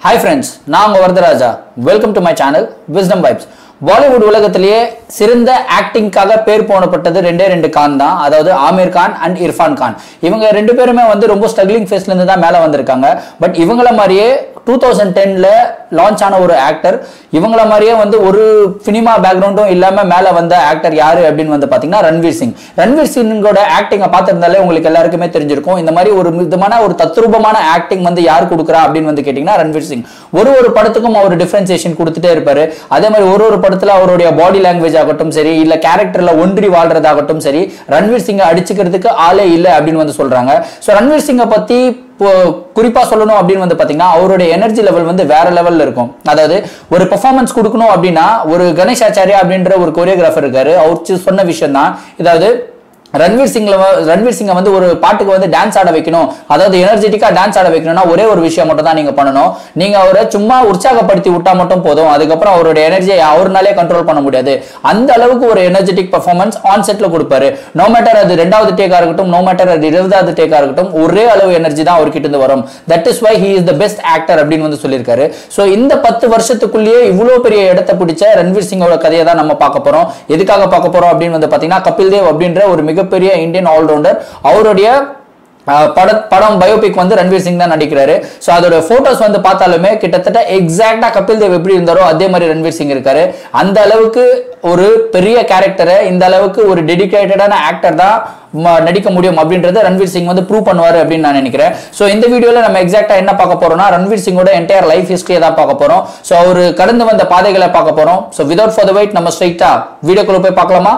hi friends நான் உங்கள் Varadaraja welcome to my channel wisdom vibes Bollywood உலகத்திலேயே சிறந்த ஆக்டிங்காக பேர் போனப்பட்டது ரெண்டே ரெண்டு கான் தான் அதாவது ஆமீர் கான் அண்ட் இர்ஃபான் கான் இவங்க ரெண்டு பேருமே வந்து ரொம்ப ஸ்ட்ரகிளிங் ஃபேஸ்லேருந்து தான் மேலே வந்திருக்காங்க பட் இவங்கள மாதிரியே டூ தௌசண்ட் டென்ல லான்ச் ஆன ஒரு ஆக்டர் இவங்கள மாதிரியே வந்து ஒரு சினிமா பேக்ரவுண்டும் இல்லாம மேல வந்த ஆக்டர் யாரு அப்படின்னு வந்து பாத்தீங்கன்னா ரன்வீர் சிங் ரன்வீர் சிங்கோட ஆக்டிங்கை பார்த்திருந்தாலே உங்களுக்கு எல்லாருக்குமே தெரிஞ்சிருக்கும் இந்த மாதிரி ஒரு விதமான ஒரு தத்ரூபமான ஆக்டிங் வந்து யார் கொடுக்குறா அப்படின்னு வந்து கேட்டீங்கன்னா ரன்வீர் சிங் ஒரு ஒரு படத்துக்கும் அவர் டிஃபரன்சியேஷன் கொடுத்துட்டே இருப்பாரு அதே மாதிரி ஒரு ஒரு படத்துல அவருடைய பாடி லாங்குவேஜ் ஆகட்டும் சரி இல்ல கேரக்டர்ல ஒன்றி வாழ்றதாகட்டும் சரி ரன்வீர் சிங்கை அடிச்சுக்கிறதுக்கு ஆளே இல்லை அப்படின்னு வந்து சொல்றாங்க ஸோ ரன்வீர் சிங்கை பத்தி இப்போ குறிப்பா சொல்லணும் அப்படின்னு வந்து பாத்தீங்கன்னா அவருடைய எனர்ஜி லெவல் வந்து வேற லெவல்ல இருக்கும் அதாவது ஒரு பெர்ஃபார்மன்ஸ் கொடுக்கணும் அப்படின்னா ஒரு கணேஷ் ஆச்சாரியா அப்படின்ற ஒரு கொரியோகிராஃபர் இருக்காரு அவர் சொன்ன விஷயம் தான் இதாவது ரன்வீர் சிங்ல வ- ரன்வீர் சிங்கை வந்து ஒரு பாட்டுக்கு வந்து டான்ஸ் ஆட வைக்கணும் அதாவது எனர்ஜெட்டிக்கா டான்ஸ் ஆட வைக்கணும்னா ஒரே ஒரு விஷயம் மட்டும் தான் நீங்க பண்ணணும் நீங்க அவரை சும்மா உற்சாகப்படுத்தி விட்டா மட்டும் போதும் அதுக்கப்புறம் அவருடைய எனர்ஜியை அவர்னாலே கண்ட்ரோல் பண்ண முடியாது அந்த அளவுக்கு ஒரு எனர்ஜெட்டிக் பர்ஃபார்மன்ஸ் ஆன் செட்ல கொடுப்பாரு நோ மேட்டர் அது ரெண்டாவது டேக்கா இருக்கட்டும் நோ மேட்டர் அது இருபதாவது டேக்கா இருக்கட்டும் ஒரே அளவு எனர்ஜி தான் அவர்கிட்ட இருந்து வரும் that is why he is the best actor அப்படின்னு வந்து சொல்லியிருக்காரு ஸோ இந்த பத்து வருஷத்துக்குள்ளேயே இவ்வளோ பெரிய இடத்தை பிடிச்ச ரன்வீர் சிங்கோட கதையை தான் நம்ம பார்க்க போறோம் எதுக்காக பார்க்க போறோம் அப்படின்னு வந்து பாத்தீங்கன்னா கபில் தேவ் அப்படின்ற ஒரு மிகப்பெரிய இந்தியன் ஆல்ரவுண்டர் அவருடைய அஹ், பட படம் பயோபிக் வந்து ரன்வீர் சிங் தான் நடிக்கிறாரு ஸோ அதோட போட்டோஸ் வந்து பார்த்தாலுமே கிட்டத்தட்ட எக்ஸாக்டா கபில் தேவ் எப்படி இருந்தாரோ அதே மாதிரி ரன்வீர் சிங் இருக்காரு அந்த அளவுக்கு ஒரு பெரிய கேரக்டரை இந்த அளவுக்கு ஒரு டெடிகேட்டடான ஆக்டர் தான் ம- நடிக்க முடியும் அப்படின்றத ரன்வீர் சிங் வந்து ப்ரூவ் பண்ணுவாரு அப்படின்னு நான் நினைக்கிறேன் ஸோ இந்த வீடியோல நம்ம எக்ஸாக்டா என்ன பார்க்க போறோம்னா ரன்வீர் சிங்கோட என்டையர் லைஃப் ஹிஸ்டரியை தான் பார்க்க போறோம் ஸோ அவர் கடந்து வந்த பாதைகளை பார்க்க போறோம் so without for the wait நம்ம ஸ்ட்ரைட்டா வீடியோக்குள்ள போய் பார்க்கலாமா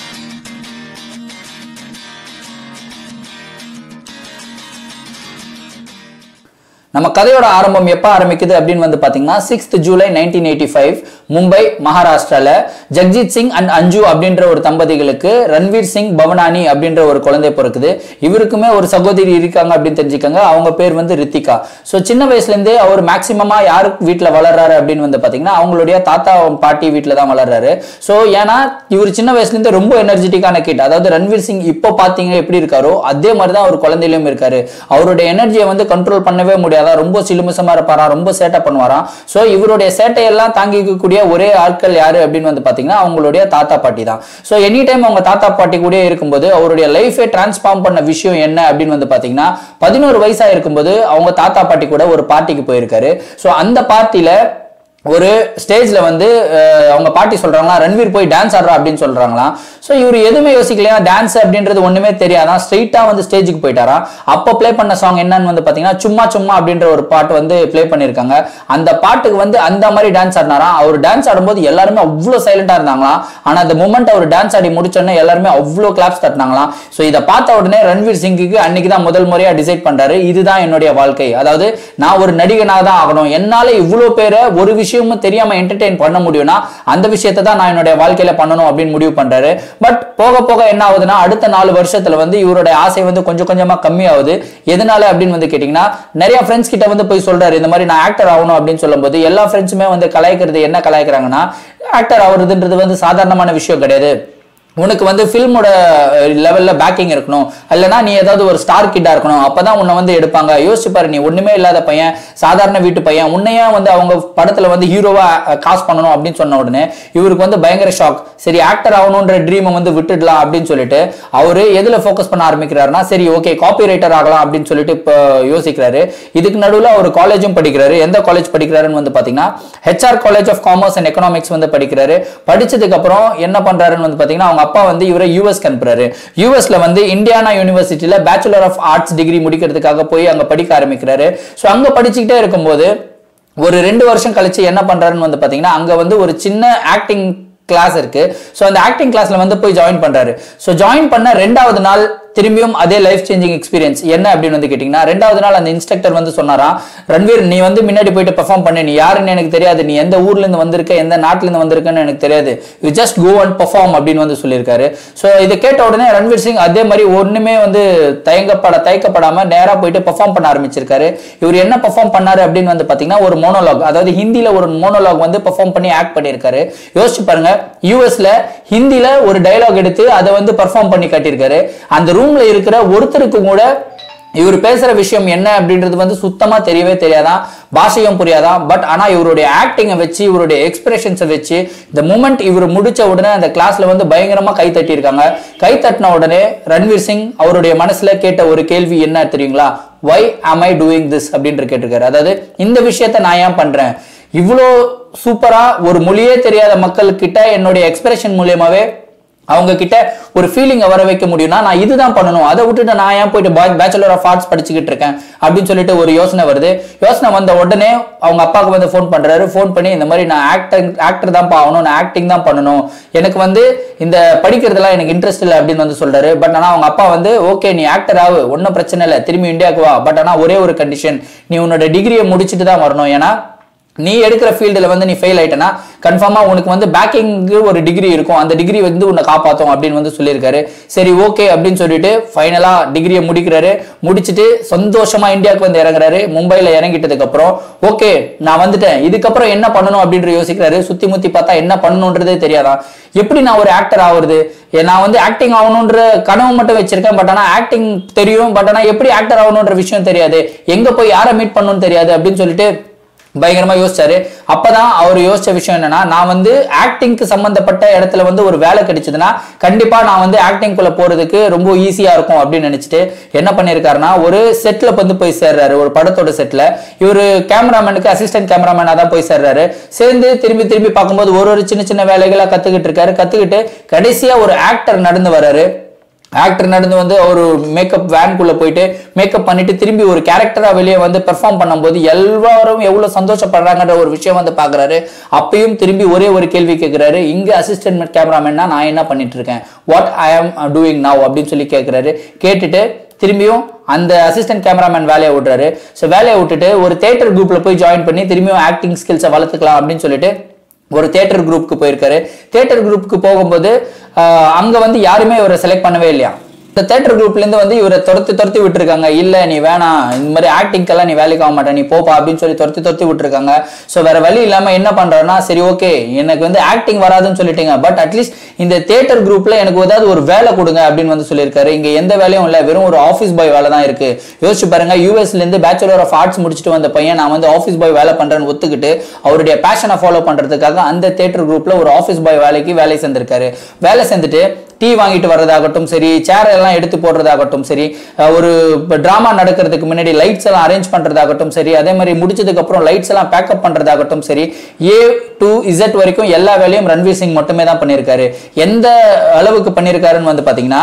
நம்ம கதையோட ஆரம்பம் எப்போ ஆரம்பிக்குது அப்படின்னு வந்து பார்த்தீங்கன்னா sixth July nineteen eighty five Mumbai மகாராஷ்டிரால ஜக்ஜித் சிங் அண்ட் அஞ்சு அப்படின்ற ஒரு தம்பதிகளுக்கு ரன்வீர் சிங் பவனானி அப்படின்ற ஒரு குழந்தை பிறக்குது இவருக்குமே ஒரு சகோதரி இருக்காங்க அப்படின்னு தெரிஞ்சுக்கோங்க அவங்க பேர் வந்து ரித்திகா ஸோ சின்ன வயசுலேருந்தே அவர் மேக்சிமமா யார் வீட்டில் வளர்றாரு அப்படின்னு வந்து பார்த்தீங்கன்னா அவங்களுடைய தாத்தா பாட்டி வீட்டில் தான் வளர்றாரு ஸோ ஏன்னா இவர் சின்ன வயசுலேருந்து ரொம்ப எனர்ஜெட்டிக்கான கிட் அதாவது ரன்வீர் சிங் இப்போ பார்த்தீங்க எப்படி இருக்காரோ அதே மாதிரி தான் அவர் குழந்தையிலும் இருக்காரு அவருடைய எனர்ஜியை வந்து கண்ட்ரோல் பண்ணவே முடியாதா ரொம்ப சிலுமிசமா இருப்பாரா ரொம்ப சேட்டை பண்ணுவாராம் ஸோ இவருடைய சேட்டையெல்லாம் தாங்கிக்கக்கூடிய ஒரே ஆட்கள் யாரு அப்படின்னு வந்து பாத்தீங்கன்னா அவங்களுடைய தாத்தா பாட்டி தான் ஸோ எனி டைம் அவங்க தாத்தா பாட்டி கூட இருக்கும்போது அவருடைய லைஃபை டிரான்ஸ்ஃபார்ம் பண்ண விஷயம் என்ன அப்படின்னு வந்து பாத்தீங்கன்னா பதினோரு வயசா இருக்கும்போது அவங்க தாத்தா பாட்டி கூட ஒரு பார்ட்டிக்கு போயிருக்காரு ஸோ அந்த பார்ட்டியில ஒரு ஸ்டேஜ்ல வந்து அஹ், அவங்க பாட்டி சொல்றாங்களா ரன்வீர் போய் டான்ஸ் ஆடுறா அப்படின்னு சொல்றாங்களாம் ஸோ இவர் எதுவுமே யோசிக்கலையா டான்ஸ் அப்படின்றது ஒண்ணுமே தெரியாதான் ஸ்ட்ரெயிட்டா வந்து ஸ்டேஜுக்கு போயிட்டாராம் அப்போ ப்ளே பண்ண சாங் என்னன்னு வந்து பாத்தீங்கன்னா சும்மா சும்மா அப்படின்ற ஒரு பாட்டு வந்து ப்ளே பண்ணியிருக்காங்க அந்த பாட்டுக்கு வந்து அந்த மாதிரி டான்ஸ் ஆடினாராம் அவர் டான்ஸ் ஆடும்போது எல்லாருமே அவ்வளோ சைலண்டா இருந்தாங்களாம் ஆனா அந்த மூமெண்ட் அவர் டான்ஸ் ஆடி முடிச்சோடனே எல்லாருமே அவ்வளோ கிளாப்ஸ் தட்டினாங்களாம் ஸோ இதை பார்த்த உடனே ரன்வீர் சிங்குக்கு அன்னைக்கு தான் முதல் முறையா டிசைட் பண்றாரு இதுதான் என்னுடைய வாழ்க்கை அதாவது நான் ஒரு நடிகனாக தான் ஆகணும் என்னால இவ்வளோ பேரை ஒரு விஷயமும் தெரியாம என்டர்டெயின் பண்ண முடியும்னா அந்த விஷயத்தை தான் நான் என்னுடைய வாழ்க்கையில பண்ணணும் அப்படின்னு முடிவு பண்றாரு பட் போக போக என்ன ஆகுதுன்னா அடுத்த நாலு வருஷத்துல வந்து இவருடைய ஆசை வந்து கொஞ்சம் கொஞ்சமா கம்மியாகுது எதனால அப்படின்னு வந்து கேட்டீங்கன்னா நிறைய ஃப்ரெண்ட்ஸ் கிட்ட வந்து போய் சொல்றாரு இந்த மாதிரி நான் ஆக்டர் ஆகணும் அப்படின்னு சொல்லும்போது எல்லா ஃப்ரெண்ட்ஸுமே வந்து கலாய்க்கிறது என்ன கலாய்க்கிறாங்கன்னா ஆக்டர் ஆகுறதுன்றது வந்து சாதாரணமான விஷயம் கிடையாது உனக்கு வந்து ஃபில்மோட லெவல்ல பேக்கிங் இருக்கணும் இல்லைன்னா நீ ஏதாவது ஒரு ஸ்டார் கிட்டா இருக்கணும் அப்பதான் உன்னை வந்து எடுப்பாங்க யோசிச்சு பாரு நீ ஒண்ணுமே இல்லாத பையன் சாதாரண வீட்டு பையன் உன்னையே வந்து அவங்க படத்துல வந்து ஹீரோவா காசு பண்ணணும் அப்படின்னு சொன்ன உடனே இவருக்கு வந்து பயங்கர ஷாக் சரி ஆக்டர் ஆகணுன்ற ட்ரீமை வந்து விட்டுடலாம் அப்படின்னு சொல்லிட்டு அவரு எதுல ஃபோக்கஸ் பண்ண ஆரம்பிக்கிறாருன்னா சரி ஓகே காப்பி ரைட்டர் ஆகலாம் அப்படின்னு சொல்லிட்டு இப்போ யோசிக்கிறாரு இதுக்கு நடுவுல அவர் காலேஜும் படிக்கிறாரு எந்த காலேஜ் படிக்கிறாருன்னு வந்து பாத்தீங்கன்னா HR college of commerce and economics வந்து படிக்கிறாரு படிச்சதுக்கு அப்புறம் என்ன பண்றாருன்னு வந்து பாத்தீங்கன்னா அவங்க அப்பா வந்து இவரை யூஎஸ் அனுப்புறாரு யூஎஸ்ல வந்து இந்தியானா யூனிவர்சிட்டியில பேச்சுலர் ஆஃப் ஆர்ட்ஸ் டிகிரி முடிக்கிறதுக்காக போய் அங்க படிக்க ஆரம்பிக்கிறாரு ஸோ அங்க படிச்சுக்கிட்டே இருக்கும்போது ஒரு ரெண்டு வருஷம் கழிச்சு என்ன பண்றாருன்னு வந்து பாத்தீங்கன்னா அங்க வந்து ஒரு சின்ன ஆக்டிங் கிளாஸ் இருக்கு ஸோ அந்த ஆக்டிங் கிளாஸ்ல வந்து போய் ஜாயின் பண்றாரு ஸோ ஜாயின் பண்ண ரெண்டாவது நாள் திரும்பியும் அதே லைஃப் சேஞ்சிங் எக்ஸ்பீரியன்ஸ் என்ன அப்படின்னு வந்து கேட்டிங்கன்னா ரெண்டாவது நாள் அந்த இன்ஸ்ட்ரக்டர் வந்து சொன்னாராம் ரன்வீர் நீ வந்து முன்னாடி போயிட்டு பெர்ஃபார்ம் பண்ணு நீ யாருன்னு எனக்கு தெரியாது நீ எந்த ஊர்ல இருந்து வந்திருக்க எந்த நாட்டுல இருந்து வந்திருக்கன்னு எனக்கு தெரியாது you just go and perform அப்படின்னு வந்து சொல்லியிருக்காரு ஸோ இதை கேட்ட உடனே ரன்வீர் சிங் அதே மாதிரி ஒண்ணுமே வந்து தயங்கப்பட தயக்கப்படாம நேரா போயிட்டு பெர்ஃபார்ம் பண்ண ஆரம்பிச்சிருக்காரு இவர் என்ன பெர்ஃபார்ம் பண்ணாரு அப்படின்னு வந்து பாத்தீங்கன்னா ஒரு மோனோலாக் அதாவது ஹிந்தில ஒரு மோனோலாக் வந்து பெர்ஃபார்ம் பண்ணி ஆக்ட் பண்ணியிருக்காரு யோசிச்சு பாருங்க யூஎஸ்ல ஹிந்தில ஒரு டயலாக் எடுத்து அதை வந்து பெர்ஃபார்ம் பண்ணி காட்டியிருக்காரு அந்த ரூம்ல இருக்கிற ஒருத்தருக்கு கூட இவர் பேசுற விஷயம் என்ன அப்படின்றது வந்து சுத்தமா தெரியவே தெரியாதான் பாஷையும் புரியாதான் பட் ஆனா இவருடைய ஆக்டிங்கை வச்சு இவருடைய எக்ஸ்பிரஷன்ஸை வச்சு இந்த மூமெண்ட் இவர் முடிச்ச உடனே அந்த கிளாஸ்ல வந்து பயங்கரமா கை தட்டியிருக்காங்க கை தட்டின உடனே ரன்வீர் சிங் அவருடைய மனசுல கேட்ட ஒரு கேள்வி என்ன தெரியுங்களா why am I doing this அப்படின்ற கேட்டிருக்காரு அதாவது இந்த விஷயத்த நான் ஏன் பண்றேன் இவ்வளோ சூப்பரா ஒரு மொழியே தெரியாத மக்கள்கிட்ட என்னுடைய எக்ஸ்பிரஷன் மூலியமாவே அவங்க கிட்ட ஒரு ஃபீலிங்கை வர வைக்க முடியும்னா நான் இதுதான் பண்ணணும் அதை விட்டுட்டு நான் ஏன் போயிட்டு பேச்சுலர் ஆஃப் ஆர்ட்ஸ் படிச்சுக்கிட்டு இருக்கேன் அப்படின்னு சொல்லிட்டு ஒரு யோசனை வருது யோசனை வந்த உடனே அவங்க அப்பாவுக்கு வந்து ஃபோன் பண்றாரு ஃபோன் பண்ணி இந்த மாதிரி நான் ஆக்டர் ஆக்டர் தான் ஆகணும் நான் ஆக்டிங் தான் பண்ணணும் எனக்கு வந்து இந்த படிக்கிறதுலாம் எனக்கு இன்ட்ரெஸ்ட் இல்லை அப்படின்னு வந்து சொல்றாரு பட் ஆனால் அவங்க அப்பா வந்து ஓகே நீ ஆக்டர் ஆகு ஒன்றும் பிரச்சனை இல்லை திரும்பி இந்தியாவுக்கு வா பட் ஆனால் ஒரே ஒரு கண்டிஷன் நீ உன்னோட டிகிரியை முடிச்சுட்டு தான் வரணும் ஏன்னா நீ எடுக்கிற ஃபீல்டில் வந்து நீ ஃபெயில் ஆயிட்டனா கன்ஃபார்மா உனக்கு வந்து பேக்கிங்க்கு ஒரு டிகிரி இருக்கும் அந்த டிகிரி வந்து உன்னை காப்பாற்றும் அப்படின்னு வந்து சொல்லியிருக்காரு சரி ஓகே அப்படின்னு சொல்லிட்டு ஃபைனலா டிகிரியை முடிக்கிறாரு முடிச்சுட்டு சந்தோஷமா இந்தியாவுக்கு வந்து இறங்குறாரு மும்பைல இறங்கிட்டதுக்கு அப்புறம் ஓகே நான் வந்துட்டேன் இதுக்கப்புறம் என்ன பண்ணணும் அப்படின்ற யோசிக்கிறாரு சுத்தி முத்தி பார்த்தா என்ன பண்ணணுன்றதே தெரியாதான் எப்படி நான் ஒரு ஆக்டர் ஆகுறது ஏ, நான் வந்து ஆக்டிங் ஆகணுன்ற கனவு மட்டும் வச்சிருக்கேன் பட் ஆனா ஆக்டிங் தெரியும் பட் ஆனா எப்படி ஆக்டர் ஆகணுன்ற விஷயம் தெரியாது எங்க போய் யாரை மீட் பண்ணணும்னு தெரியாது அப்படின்னு சொல்லிட்டு பயங்கரமா யோசிச்சாரு அப்பதான் அவர் யோசிச்ச விஷயம் என்னன்னா நான் வந்து ஆக்டிங்க்கு சம்பந்தப்பட்ட இடத்துல வந்து ஒரு வேலை கிடைச்சதுன்னா கண்டிப்பா நான் வந்து ஆக்டிங் குள்ள போறதுக்கு ரொம்ப ஈஸியா இருக்கும் அப்படின்னு நினைச்சிட்டு என்ன பண்ணிருக்காருன்னா ஒரு செட்ல வந்து போய் சேர்றாரு ஒரு படத்தோட செட்ல இவரு கேமராமேனுக்கு அசிஸ்டன்ட் கேமராமேனா தான் போய் சேர்றாரு சேர்ந்து திரும்பி திரும்பி பார்க்கும்போது ஒரு ஒரு சின்ன சின்ன வேலைகளா கத்துக்கிட்டு இருக்காரு கத்துக்கிட்டு கடைசியா ஒரு ஆக்டர் நடந்து வராரு ஆக்டர் நடந்து வந்து ஒரு மேக்கப் வேன்குள்ள போயிட்டு மேக்கப் பண்ணிட்டு திரும்பி ஒரு கேரக்டரா வெளியே வந்து பெர்ஃபார்ம் பண்ணும்போது எல்லாரும் எவ்வளவு சந்தோஷப்படுறாங்கன்ற ஒரு விஷயம் வந்து பாக்குறாரு அப்பயும் திரும்பி ஒரே ஒரு கேள்வி கேட்கிறாரு இங்க அசிஸ்டன்ட் கேமராமேன்னா நான் என்ன பண்ணிட்டு இருக்கேன் வாட் ஐ ஆம் டூயிங் நவ் அப்படின்னு சொல்லி கேட்கிறாரு கேட்டுட்டு திரும்பியும் அந்த அசிஸ்டன்ட் கேமராமேன் வேலையை விடுறாரு ஸோ வேலையை விட்டுட்டு ஒரு தேட்டர் குரூப்ல போய் ஜாயின் பண்ணி திரும்பியும் ஆக்டிங் ஸ்கில்ஸை வளர்த்துக்கலாம் அப்படின்னு சொல்லிட்டு ஒரு தியேட்டர் குரூப்புக்கு போயிருக்காரு தியேட்டர் குரூப்புக்கு போகும்போது ஆஹ், அங்க வந்து யாருமே இவரை செலக்ட் பண்ணவே இல்லையா இந்த தேட்டர் குரூப்ல இருந்து வந்து இவரை துரத்தி துரத்தி விட்டுருக்காங்க இல்ல நீ வேணாம் இந்த மாதிரி ஆக்டிங்கெல்லாம் நீ வேலைக்கு ஆக மாட்டே நீ போப்பா அப்படின்னு சொல்லி துரத்தி துரத்தி விட்டுருக்காங்க ஸோ வேற வழி இல்லாம என்ன பண்றேன்னா சரி ஓகே எனக்கு வந்து ஆக்டிங் வராதுன்னு சொல்லிட்டீங்க பட் அட்லீஸ்ட் இந்த தியேட்டர் குரூப்ல எனக்கு ஏதாவது ஒரு வேலை கொடுங்க அப்படின்னு வந்து சொல்லியிருக்காரு இங்க எந்த வேலையும் இல்லை வெறும் ஒரு ஆஃபீஸ் பாய் வேலை தான் இருக்கு யோசிச்சு பாருங்க யூஎஸ்ல இருந்து பேச்சுலர் ஆஃப் ஆர்ட்ஸ் முடிச்சுட்டு வந்த பையன் நான் வந்து ஆஃபீஸ் பாய் வேலை பண்றேன்னு ஒத்துக்கிட்டு அவருடைய பேஷனை ஃபாலோ பண்றதுக்காக அந்த தியேட்டர் குரூப்ல ஒரு ஆஃபீஸ் பாய் வேலைக்கு வேலை செஞ்சிருக்காரு வேலை செஞ்சுட்டு டீ வாங்கிட்டு வர்றதாகட்டும் சரி சேர் எல்லாம் எடுத்து போடுறதாகட்டும் சரி அஹ் ஒரு டிராமா நடக்கிறதுக்கு முன்னாடி லைட்ஸ் எல்லாம் அரேஞ்ச் பண்றதாகட்டும் சரி அதே மாதிரி முடிச்சதுக்கு அப்புறம் லைட்ஸ் எல்லாம் பேக்கப் பண்றதாகட்டும் சரி ஏ டு இசட் வரைக்கும் எல்லா வேலையும் ரன்வீர் சிங் மட்டுமே தான் பண்ணியிருக்காரு எந்த அளவுக்கு பண்ணியிருக்காருன்னு வந்து பாத்தீங்கன்னா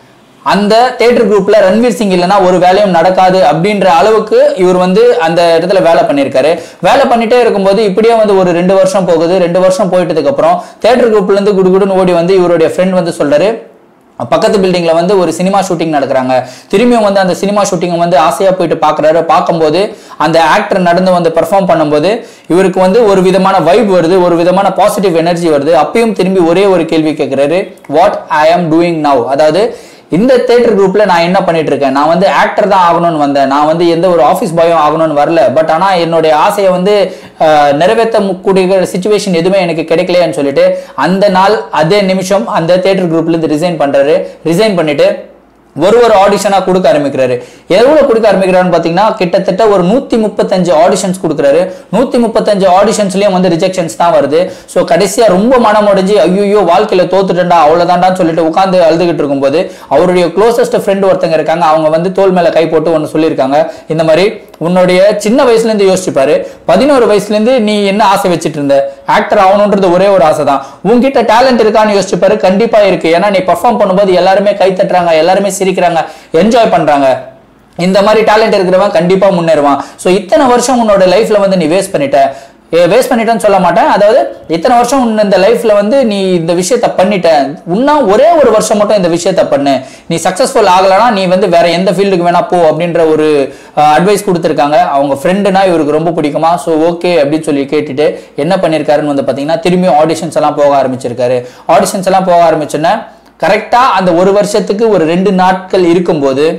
அந்த தேட்டர் குரூப்ல ரன்வீர் சிங் இல்லைன்னா ஒரு வேலையும் நடக்காது அப்படின்ற அளவுக்கு இவர் வந்து அந்த இடத்துல வேலை பண்ணியிருக்காரு வேலை பண்ணிட்டே இருக்கும்போது இப்படியே வந்து ஒரு ரெண்டு வருஷம் போகுது ரெண்டு வருஷம் போயிட்டதுக்கு அப்புறம் தேட்டர் குரூப்ல இருந்து குடுகுடுன்னு ஓடி வந்து இவருடைய ஃப்ரெண்ட் வந்து சொல்றாரு பக்கத்து பில்டிங்ல வந்து ஒரு சினிமா ஷூட்டிங் நடக்கிறாங்க திரும்பியும் வந்து அந்த சினிமா ஷூட்டிங் வந்து ஆசையா போயிட்டு பார்க்கறாரு பார்க்கும்போது அந்த ஆக்டர் நடந்து வந்து பெர்ஃபார்ம் பண்ணும்போது இவருக்கு வந்து ஒரு விதமான வைப் வருது ஒரு விதமான பாசிட்டிவ் எனர்ஜி வருது அப்பயும் திரும்பி ஒரே ஒரு கேள்வி கேட்கிறாரு வாட் ஐ ஆம் டூயிங் நவ் அதாவது இந்த தேட்டர் குரூப்ல நான் என்ன பண்ணிட்டு இருக்கேன் நான் வந்து ஆக்டர் தான் ஆகணும்னு வந்தேன் நான் வந்து எந்த ஒரு ஆஃபீஸ் பாயும் ஆகணும்னு வரல பட் ஆனா என்னுடைய ஆசையை வந்து அஹ், நிறைவேற்றக்கூடிய சுச்சுவேஷன் எதுவுமே எனக்கு கிடைக்கலையான்னு சொல்லிட்டு அந்த நாள் அதே நிமிஷம் அந்த தேட்டர் குரூப்ல இருந்து ரிசைன் பண்றாரு ரிசைன் பண்ணிட்டு ஒரு ஒரு ஆடிஷனா கொடுக்க ஆரம்பிக்கிறாரு எவ்வளவு கொடுக்க ஆரம்பிக்கிறாருன்னு பாத்தீங்கன்னா கிட்டத்தட்ட ஒரு நூத்தி முப்பத்தஞ்சு ஆடிஷன்ஸ் கொடுக்குறாரு நூத்தி முப்பத்தஞ்சு ஆடிஷன்ஸ்லயும் வந்து ரிஜெக்ஷன்ஸ் தான் வருது ஸோ கடைசியா ரொம்ப மனம் உடைஞ்சு ஐயோ வாழ்க்கையில தோத்துட்டேன்டா அவ்வளவுதான்டான்னு சொல்லிட்டு உட்காந்து அழுதுகிட்டு இருக்கும்போது அவருடைய க்ளோசஸ்ட் ஃப்ரெண்ட் ஒருத்தங்க இருக்காங்க அவங்க வந்து தோல் மேல கை போட்டு ஒன்று சொல்லியிருக்காங்க இந்த மாதிரி உன்னுடைய சின்ன வயசுல இருந்து யோசிச்சுப்பாரு பதினோரு வயசுல இருந்து நீ என்ன ஆசை வச்சுட்டு இருந்த ஆக்டர் ஆகணுன்றது ஒரே ஒரு ஆசை தான் உன்கிட்ட டேலண்ட் இருக்கான்னு யோசிச்சுப்பாரு கண்டிப்பா இருக்கு ஏன்னா நீ பெர்ஃபார்ம் பண்ணும்போது எல்லாருமே கை தட்டுறாங்க எல்லாருமே சிரிக்கிறாங்க என்ஜாய் பண்றாங்க இந்த மாதிரி டேலண்ட் இருக்கிறவன் கண்டிப்பா முன்னேறுவான் ஸோ இத்தனை வருஷம் உன்னோட லைஃப்ல வந்து நீ வேஸ்ட் பண்ணிட்ட வேஸ்ட் பண்ணிட்டேன்னு சொல்ல மாட்டேன் அதாவது இத்தனை வருஷம் உன்ன இந்த லைஃப்ல வந்து நீ இந்த விஷயத்த பண்ணிட்ட இன்னும் ஒரே ஒரு வருஷம் மட்டும் இந்த விஷயத்த பண்ணு நீ சக்சஸ்ஃபுல் ஆகலைன்னா நீ வந்து வேற எந்த ஃபீல்டுக்கு வேணா போ அப்படின்ற ஒரு அட்வைஸ் கொடுத்துருக்காங்க அவங்க ஃப்ரெண்டுனா இவருக்கு ரொம்ப பிடிக்குமா ஸோ ஓகே அப்படின்னு சொல்லி கேட்டுட்டு என்ன பண்ணியிருக்காருன்னு வந்து பார்த்தீங்கன்னா திரும்பியும் ஆடிஷன்ஸ் எல்லாம் போக ஆரம்பிச்சிருக்காரு ஆடிஷன்ஸ் எல்லாம் போக ஆரம்பிச்சோன்னே கரெக்டாக அந்த ஒரு வருஷத்துக்கு ஒரு ரெண்டு நாட்கள் இருக்கும்போது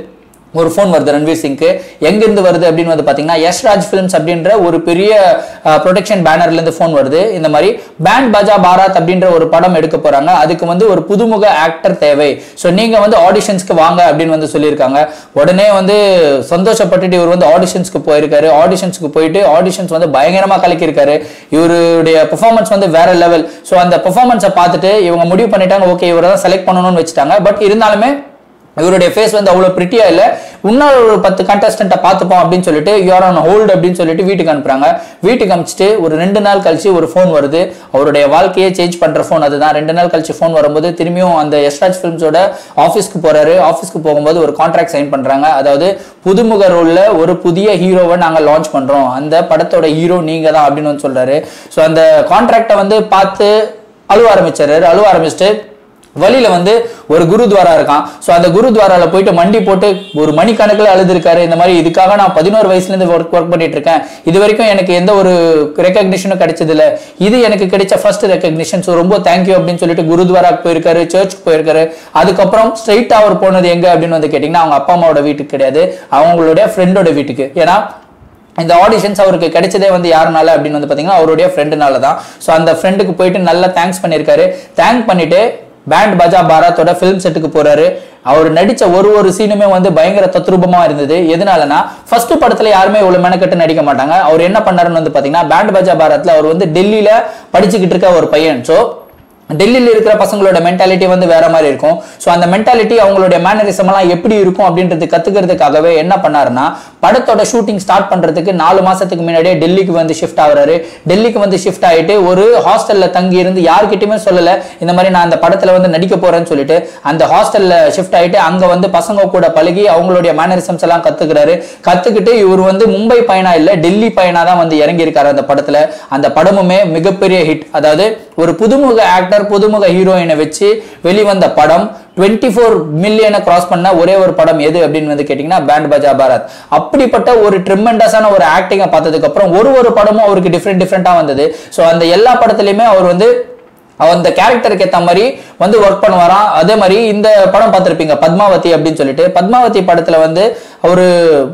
ஒரு ஃபோன் வருது ரன்வீர் சிங்க்கு எங்கிருந்து வருது அப்படின்னு வந்து பார்த்தீங்கன்னா யஷ்ராஜ் ஃபிலிம்ஸ் அப்படின்ற ஒரு பெரிய ப்ரொடெக்ஷன் பேனர்லேருந்து ஃபோன் வருது இந்த மாதிரி பேண்ட் பஜா பாராத் அப்படின்ற ஒரு படம் எடுக்க போகிறாங்க அதுக்கு வந்து ஒரு புதுமுக ஆக்டர் தேவை ஸோ நீங்கள் வந்து ஆடிஷன்ஸ்க்கு வாங்க அப்படின்னு வந்து சொல்லியிருக்காங்க உடனே வந்து சந்தோஷப்பட்டுட்டு இவர் வந்து ஆடிஷன்ஸ்க்கு போயிருக்காரு ஆடிஷன்ஸ்க்கு போயிட்டு ஆடிஷன்ஸ் வந்து பயங்கரமாக கலக்கியிருக்காரு இவருடைய பெர்ஃபார்மன்ஸ் வந்து வேற லெவல் ஸோ அந்த பெர்ஃபார்மன்ஸை பார்த்துட்டு இவங்க முடிவு பண்ணிட்டாங்க ஓகே இவரை தான் செலக்ட் பண்ணணும்னு வச்சுட்டாங்க பட் இருந்தாலுமே இவருடைய ஃபேஸ் வந்து அவ்வளோ பிரிட்டியா இல்லை இன்னொரு ஒரு பத்து கண்டஸ்டண்ட்டை பார்த்துப்போம் அப்படின்னு சொல்லிட்டு யூஆர் ஆன் ஹோல்டு அப்படின்னு சொல்லிட்டு வீட்டுக்கு அனுப்புறாங்க வீட்டுக்கு அனுப்பிச்சிட்டு ஒரு ரெண்டு நாள் கழிச்சு ஒரு ஃபோன் வருது அவருடைய வாழ்க்கையை சேஞ்ச் பண்ற ஃபோன் அதுதான் ரெண்டு நாள் கழிச்சு ஃபோன் வரும்போது திரும்பியும் அந்த எஸ்ராஜ் ஃபிலிம்ஸோட ஆஃபீஸ்க்கு போறாரு ஆஃபீஸ்க்கு போகும்போது ஒரு கான்ட்ராக்ட் சைன் பண்றாங்க அதாவது புதுமுக ரோல்ல ஒரு புதிய ஹீரோவை நாங்கள் லான்ச் பண்றோம் அந்த படத்தோட ஹீரோ நீங்க தான் அப்படின்னு வந்து சொல்றாரு ஸோ அந்த கான்ட்ராக்டை வந்து பார்த்து அழுவ ஆரம்பிச்சாரு அழுவ ஆரம்பிச்சுட்டு வழியில வந்து ஒரு குருத்வாரா இருக்கான் ஸோ அந்த குருத்வாரால போயிட்டு மண்டி போட்டு ஒரு மணிக்கணக்கில் அழுதுருக்காரு இந்த மாதிரி இதுக்காக நான் பதினோரு வயசுல இருந்து ஒர்க் ஒர்க் பண்ணிட்டு இருக்கேன் இது வரைக்கும் எனக்கு எந்த ஒரு ரெக்கக்னிஷனும் கிடைச்சது இல்ல இது எனக்கு கிடைச்ச ஃபர்ஸ்ட் ரெக்கக்னிஷன் ஸோ ரொம்ப தேங்க்யூ அப்படின்னு சொல்லிட்டு குருத்வாராக்கு போயிருக்காரு சர்ச்சுக்கு போயிருக்காரு அதுக்கப்புறம் ஸ்ட்ரைட்டா அவர் போனது எங்க அப்படின்னு வந்து கேட்டிங்கன்னா அவங்க அப்பா அம்மாவோட வீட்டுக்கு கிடையாது அவங்களுடைய ஃப்ரெண்டோட வீட்டுக்கு ஏன்னா இந்த ஆடிஷன்ஸ் அவருக்கு கிடைச்சதே வந்து யாருனால அப்படின்னு வந்து பார்த்தீங்கன்னா அவருடைய ஃப்ரெண்டுனால தான் ஸோ அந்த ஃப்ரெண்டுக்கு போயிட்டு நல்லா தேங்க்ஸ் பண்ணியிருக்காரு தேங்க் பண்ணிட்டு பேண்ட் பஜா பாராத்தோட ஃபிலிம் செட்டுக்கு போறாரு அவர் நடிச்ச ஒரு ஒரு சீனுமே வந்து பயங்கர தத்ரூபமா இருந்தது எதனாலனா ஃபர்ஸ்ட் படத்துல யாருமே இவ்வளவு மெனக்கட்டு நடிக்க மாட்டாங்க அவர் என்ன பண்ணாருன்னு வந்து பாத்தீங்கன்னா பேண்ட் பஜா பாரத்ல அவர் வந்து டெல்லியில படிச்சுக்கிட்டு இருக்க ஒரு பையன் ஸோ டெல்லியில் இருக்கிற பசங்களோட மென்டாலிட்டி வந்து வேற மாதிரி இருக்கும் ஸோ அந்த மென்டாலிட்டி அவங்களுடைய மேனரிசம் எல்லாம் எப்படி இருக்கும் அப்படின்றது கத்துக்கிறதுக்காகவே என்ன பண்ணாருன்னா படத்தோட ஷூட்டிங் ஸ்டார்ட் பண்றதுக்கு நாலு மாசத்துக்கு முன்னாடியே டெல்லிக்கு வந்து ஷிஃப்ட் ஆகுறாரு டெல்லிக்கு வந்து ஷிஃப்ட் ஆயிட்டு ஒரு ஹாஸ்டல்ல தங்கி இருந்து யார்கிட்டயுமே சொல்லல இந்த மாதிரி நான் அந்த படத்துல வந்து நடிக்க போறேன்னு சொல்லிட்டு அந்த ஹாஸ்டல்ல ஷிஃப்ட் ஆயிட்டு அங்க வந்து பசங்க கூட பழகி அவங்களுடைய மேனரிசம்ஸ் எல்லாம் கத்துக்கிறாரு கத்துக்கிட்டு இவர் வந்து மும்பை பயணா இல்ல டெல்லி பயணா தான் வந்து இறங்கி இருக்காரு அந்த படத்துல அந்த படமுமே மிகப்பெரிய ஹிட் அதாவது ஒரு புதுமுக ஆக்டர் புதுமுக ஹீரோயினை வச்சு வெளிவந்த படம் டுவெண்ட்டி ஃபோர் மில்லியனை கிராஸ் பண்ண ஒரே ஒரு படம் எது அப்படின்னு வந்து கேட்டிங்கன்னா பேண்ட் பஜா பாரத் அப்படிப்பட்ட ஒரு ட்ரிமெண்டஸான ஒரு ஆக்டிங்கை பார்த்ததுக்கு அப்புறம் ஒரு ஒரு படமும் அவருக்கு டிஃப்ரெண்ட் டிஃப்ரெண்ட்டாக வந்தது ஸோ அந்த எல்லா படத்துலையுமே அவர் வந்து அந்த கேரக்டருக்கு ஏற்ற மாதிரி வந்து ஒர்க் பண்ணுவாராம் அதே மாதிரி இந்த படம் பார்த்துருப்பீங்க பத்மாவதி அப்படின்னு சொல்லிட்டு பத்மாவதி படத்துல வந்து ஒரு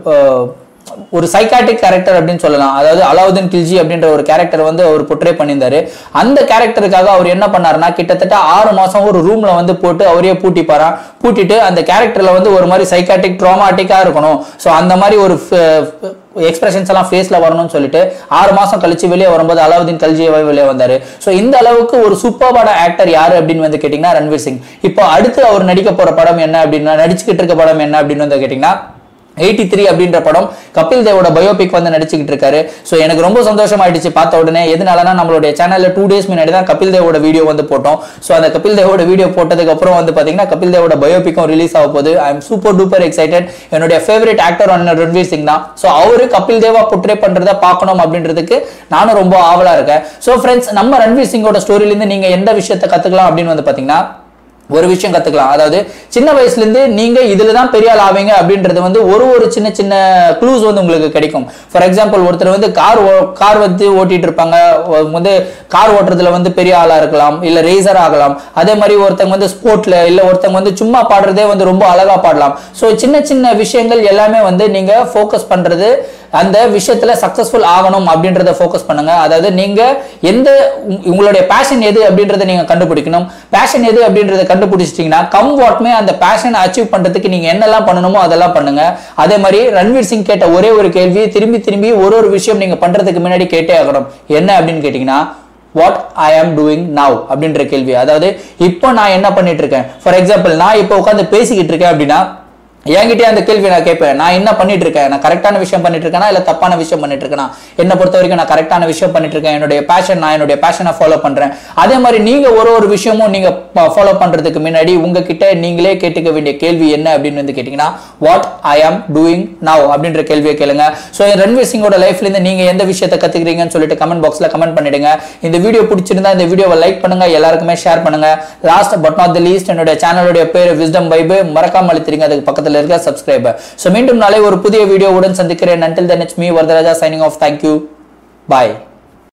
ஒரு சைக்காட்டிக் கேரக்டர் அப்படின்னு சொல்லலாம் அதாவது அலாவுதீன் கில்ஜி அப்படின்ற ஒரு கேரக்டர் வந்து அவர் பொட்ரே பண்ணியிருந்தாரு அந்த கேரக்டருக்காக அவர் என்ன பண்ணாருன்னா கிட்டத்தட்ட ஆறு மாசம் ஒரு ரூம்ல வந்து போட்டு அவரே பூட்டிப்பாராம் பூட்டிட்டு அந்த கேரக்டர்ல வந்து ஒரு மாதிரி சைக்காட்டிக் ட்ராமாட்டிக்கா இருக்கணும் ஸோ அந்த மாதிரி ஒரு எக்ஸ்பிரஷன்ஸ் எல்லாம் ஃபேஸ்ல வரணும்னு சொல்லிட்டு ஆறு மாசம் கழிச்சு வெளியே வரும்போது அலாவுதீன் கல்ஜியவை வெளியே வந்தாரு ஸோ இந்த அளவுக்கு ஒரு சூப்பர்பான ஆக்டர் யாரு அப்படின்னு வந்து கேட்டீங்கன்னா ரன்வீர் சிங் இப்போ அடுத்து அவர் நடிக்க போற படம் என்ன அப்படின்னா நடிச்சுக்கிட்டு இருக்க படம் என்ன அப்படின்னு வந்து கேட்டீங்கன்னா எயிட்டி த்ரீ அப்படின்ற படம் கபில் தேவோட பயோபிக் வந்து நடிச்சுக்கிட்டு இருக்காரு ஸோ எனக்கு ரொம்ப சந்தோஷம் ஆயிடுச்சு பார்த்த உடனே எதனாலனா நம்மளுடைய சேனல்ல டூ டேஸ் முன்னாடி தான் கபில் தேவோட வீடியோ வந்து போட்டோம் ஸோ அந்த கபில் தேவோட வீடியோ போட்டதுக்கு அப்புறம் வந்து பாத்தீங்கன்னா கபில் தேவோட பயோபிக்கும் ரிலீஸ் ஆக போகுது I am super duper excited என்னுடைய favourite actor one Ranveer Singh தான் ஸோ அவரு கபில் தேவா புட்ரே பண்றத பார்க்கணும் அப்படின்றதுக்கு நானும் ரொம்ப ஆவலா இருக்கேன் ஸோ ஃப்ரெண்ட்ஸ் நம்ம ரன்வீர் சிங்கோட ஸ்டோரியிலேருந்து நீங்க எந்த விஷயத்தை கத்துக்கலாம் அப்படின்னு வந்து பாத்தீங்கன்னா ஒரு விஷயம் கத்துக்கலாம் அதாவது சின்ன வயசுல இருந்து நீங்க இதுல தான் பெரிய ஆள் ஆவீங்க அப்படின்றது வந்து ஒரு ஒரு சின்ன சின்ன க்ளூஸ் வந்து உங்களுக்கு கிடைக்கும் ஃபார் எக்ஸாம்பிள் ஒருத்தர் வந்து கார் கார் வந்து ஓட்டிட்டு இருப்பாங்க வந்து கார் ஓட்டுறதுல வந்து பெரிய ஆளா இருக்கலாம் இல்ல ரேசர் ஆகலாம் அதே மாதிரி ஒருத்தங்க வந்து ஸ்போர்ட்ல இல்ல ஒருத்தங்க வந்து சும்மா பாடுறதே வந்து ரொம்ப அழகா பாடலாம் ஸோ சின்ன சின்ன விஷயங்கள் எல்லாமே வந்து நீங்க ஃபோக்கஸ் பண்றது அந்த விஷயத்துல சக்சஸ்ஃபுல் ஆகணும் அப்படின்றத ஃபோக்கஸ் பண்ணுங்க அதாவது நீங்க எந்த உங்களுடைய பேஷன் எது அப்படின்றத நீங்க கண்டுபிடிக்கணும் பேஷன் எது அப்படின்றத கண்டுபிடிச்சிட்டீங்கன்னா கம் வாட்மே அந்த பேஷனை அச்சீவ் பண்றதுக்கு நீங்க என்னெல்லாம் பண்ணணுமோ அதெல்லாம் பண்ணுங்க அதே மாதிரி ரன்வீர் சிங் கேட்ட ஒரே ஒரு கேள்வி திரும்பி திரும்பி ஒரு ஒரு விஷயம் நீங்க பண்றதுக்கு முன்னாடி கேட்டே ஆகணும் என்ன அப்படின்னு கேட்டீங்கன்னா வாட் ஐ ஆம் டூயிங் நவ் அப்படின்ற கேள்வி அதாவது இப்போ நான் என்ன பண்ணிட்டு இருக்கேன் ஃபார் எக்ஸாம்பிள் நான் இப்போ உட்காந்து பேசிக்கிட்டு இருக்கேன் அப்படின்னா என்கிட்டயே அந்த கேள்வி நான் கேட்பேன் நான் என்ன பண்ணிட்டு இருக்கேன் நான் கரெக்டான விஷயம் பண்ணிட்டு இருக்கேனா இல்ல தப்பான விஷயம் பண்ணிட்டு இருக்கேனா என்னை பொறுத்த வரைக்கும் நான் கரெக்டான விஷயம் பண்ணிட்டு இருக்கேன் என்னுடைய பேஷன் நான் என்னுடைய பேஷனை ஃபாலோ பண்றேன் அதே மாதிரி நீங்க ஒரு ஒரு விஷயமும் நீங்க ஃபாலோ பண்றதுக்கு முன்னாடி உங்ககிட்ட நீங்களே கேட்டுக்க வேண்டிய கேள்வி என்ன அப்படின்னு வந்து கேட்டீங்கன்னா வாட் ஐ ஆம் டூயிங் நவ் அப்படின்ற கேள்வியை கேளுங்க ஸோ ரன்வீர் சிங்கோட லைஃப்ல இருந்து நீங்க எந்த விஷயத்தை கத்துக்கிறீங்கன்னு சொல்லிட்டு கமெண்ட் பாக்ஸ்ல கமெண்ட் பண்ணிடுங்க இந்த வீடியோ பிடிச்சிருந்தா இந்த வீடியோவை லைக் பண்ணுங்க எல்லாருக்குமே ஷேர் பண்ணுங்க last but not the least என்னுடைய சேனலுடைய பேர் விஸ்டம் பைபு மறக்காம அழுத்திருங்க அதுக்கு பக்கத்துல இருக்க சப்ஸ்கிரைபர் ஸோ மீண்டும் நாளை ஒரு புதிய வீடியோவுடன் சந்திக்கிறேன் until then it's me Varadaraja signing off thank you bye